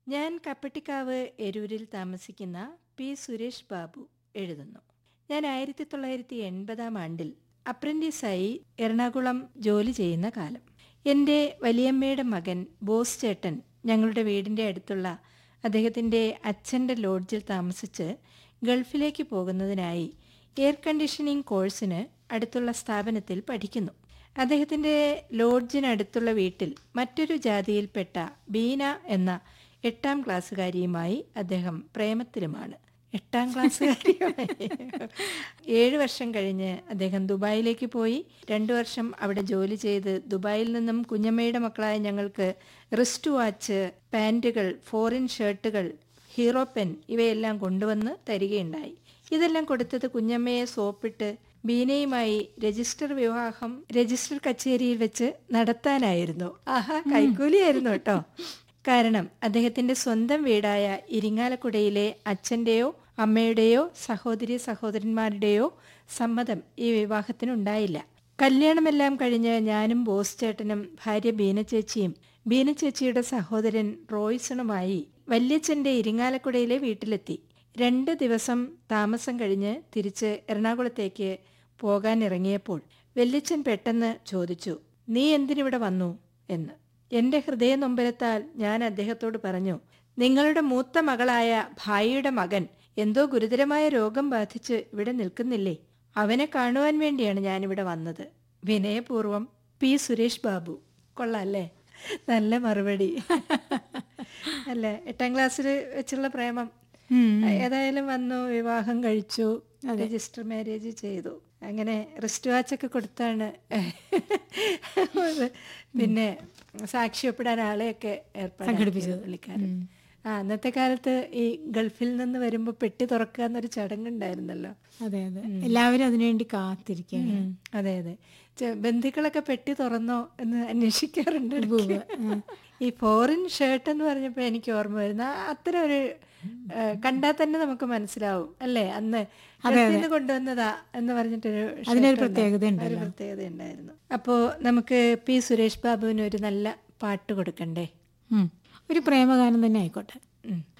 ഞാൻ കപ്പട്ടിക്കാവ് എരൂരിൽ താമസിക്കുന്ന പി സുരേഷ് ബാബു എഴുതുന്നു ഞാൻ ആയിരത്തി തൊള്ളായിരത്തി എൺപതാം ആണ്ടിൽ അപ്രന്റീസായി എറണാകുളം ജോലി ചെയ്യുന്ന കാലം എൻ്റെ വലിയമ്മയുടെ മകൻ ബോസ് ചേട്ടൻ ഞങ്ങളുടെ വീടിൻ്റെ അടുത്തുള്ള അദ്ദേഹത്തിൻ്റെ അച്ഛൻ്റെ ലോഡ്ജിൽ താമസിച്ച് ഗൾഫിലേക്ക് പോകുന്നതിനായി എയർ കണ്ടീഷനിങ് കോഴ്സിന് അടുത്തുള്ള സ്ഥാപനത്തിൽ പഠിക്കുന്നു അദ്ദേഹത്തിൻ്റെ ലോഡ്ജിനടുത്തുള്ള വീട്ടിൽ മറ്റൊരു ജാതിയിൽപ്പെട്ട ബീന എന്ന എട്ടാം ക്ലാസ്സുകാരിയുമായി അദ്ദേഹം പ്രേമത്തിലുമാണ് എട്ടാം ക്ലാസ്സുകാരിയുമായി ഏഴ് വർഷം കഴിഞ്ഞ് അദ്ദേഹം ദുബായിലേക്ക് പോയി രണ്ടു വർഷം അവിടെ ജോലി ചെയ്ത് ദുബായിൽ നിന്നും കുഞ്ഞമ്മയുടെ മക്കളായ ഞങ്ങൾക്ക് റിസ്റ്റ് വാച്ച് പാൻറ്റുകൾ ഫോറിൻ ഷർട്ടുകൾ ഹീറോ പെൻ ഇവയെല്ലാം കൊണ്ടുവന്ന് തരികയുണ്ടായി ഇതെല്ലാം കൊടുത്തത് കുഞ്ഞമ്മയെ സോപ്പിട്ട് ബീനയുമായി രജിസ്റ്റർ വിവാഹം രജിസ്റ്റർ കച്ചേരിയിൽ വെച്ച് നടത്താനായിരുന്നു ആഹാ കൈക്കൂലിയായിരുന്നു കേട്ടോ കാരണം അദ്ദേഹത്തിന്റെ സ്വന്തം വീടായ ഇരിങ്ങാലക്കുടയിലെ അച്ഛന്റെയോ അമ്മയുടെയോ സഹോദരി സഹോദരന്മാരുടെയോ സമ്മതം ഈ വിവാഹത്തിനുണ്ടായില്ല കല്യാണമെല്ലാം കഴിഞ്ഞ് ഞാനും ബോസ് ചേട്ടനും ഭാര്യ ബീന ചേച്ചിയും ബീന ചേച്ചിയുടെ സഹോദരൻ റോയ്സണുമായി വല്യച്ഛന്റെ ഇരിങ്ങാലക്കുടയിലെ വീട്ടിലെത്തി രണ്ട് ദിവസം താമസം കഴിഞ്ഞ് തിരിച്ച് എറണാകുളത്തേക്ക് പോകാനിറങ്ങിയപ്പോൾ വല്യച്ഛൻ പെട്ടെന്ന് ചോദിച്ചു നീ എന്തിനിവിടെ വന്നു എന്ന് എന്റെ ഹൃദയ നൊമ്പരത്താൽ ഞാൻ അദ്ദേഹത്തോട് പറഞ്ഞു നിങ്ങളുടെ മൂത്ത മകളായ ഭായിയുടെ മകൻ എന്തോ ഗുരുതരമായ രോഗം ബാധിച്ച് ഇവിടെ നിൽക്കുന്നില്ലേ അവനെ കാണുവാൻ വേണ്ടിയാണ് ഞാനിവിടെ വന്നത് വിനയപൂർവം പി സുരേഷ് ബാബു കൊള്ളാല്ലേ നല്ല മറുപടി അല്ലേ എട്ടാം ക്ലാസ്സിൽ വെച്ചുള്ള പ്രേമം ഏതായാലും വന്നു വിവാഹം കഴിച്ചു രജിസ്റ്റർ മാരേജ് ചെയ്തു അങ്ങനെ റിസ്റ്റ് വാച്ചൊക്കെ കൊടുത്താണ് പിന്നെ സാക്ഷ്യപ്പെടാൻ ആളെയൊക്കെ ഏർപ്പാടാക്കിയത് പുള്ളിക്കാരൻ ആ അന്നത്തെ കാലത്ത് ഈ ഗൾഫിൽ നിന്ന് വരുമ്പോ പെട്ടി തുറക്കുക എന്നൊരു ചടങ്ങുണ്ടായിരുന്നല്ലോ അതെ അതെ എല്ലാവരും അതിനുവേണ്ടി കാത്തിരിക്കുകയാണ് ഉം, അതെ അതെ ചെ- ബന്ധുക്കളൊക്കെ പെട്ടി തുറന്നോ എന്ന് അന്വേഷിക്കാറുണ്ട് ഇടയ്ക്ക്. ഈ ഫോറിൻ ഷർട്ട് എന്ന് പറഞ്ഞപ്പോ എനിക്ക് ഓർമ്മ വരുന്ന ആ അത്തരം ഒരു കണ്ടാൽ തന്നെ നമുക്ക് മനസ്സിലാവും അല്ലേ അന്ന് ഗൾഫിൽ നിന്ന് കൊണ്ടുവന്നതാ എന്ന് പറഞ്ഞിട്ടൊരു shirt അതിനൊരു ഉണ്ട്. പ്രത്യേകത ഒരു പ്രത്യേകത ഉണ്ടായിരുന്നു അപ്പോ നമുക്ക് പി സുരേഷ് ബാബുവിന് ഒരു നല്ല പാട്ട് കൊടുക്കണ്ടേ ഉം. ഒരു പ്രേമഗാനം തന്നെ ആയിക്കോട്ടെ ഉം.